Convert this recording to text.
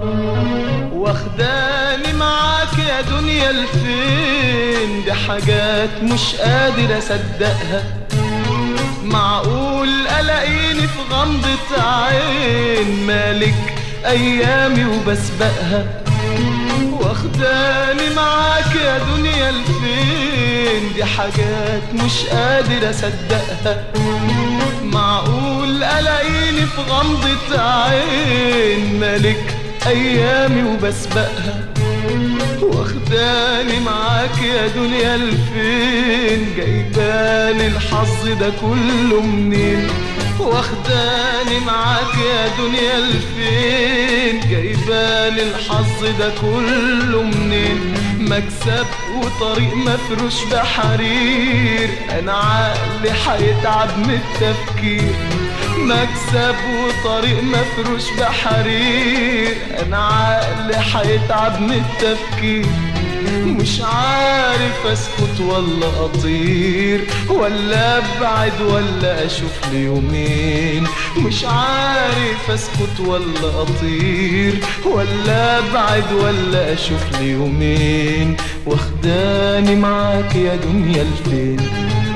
واخداني معاك يا دنيا الفين دي حاجات مش قادر اصدقها معقول الاقيني في غمضة عين مالك ايامي وبسبقها واخداني معاك يا دنيا الفين دي حاجات مش قادر اصدقها معقول الاقيني في غمضة عين مالك ايامي وبسبقها واخداني معاك يا دنيا الفين جايبالي الحظ ده كله منين واخداني معاك يا دنيا الفين جايبالي الحظ ده كله منين مكسب وطريق مفروش بحرير انا عقلي هيتعب من التفكير مكسب وطريق مفروش بحرير انا عقلي هيتعب من التفكير مش عارف اسكت ولا اطير ولا ابعد ولا اشوف لي يومين مش عارف اسكت ولا اطير ولا ابعد ولا اشوف لي يومين واخداني معاك يا دنيا الفين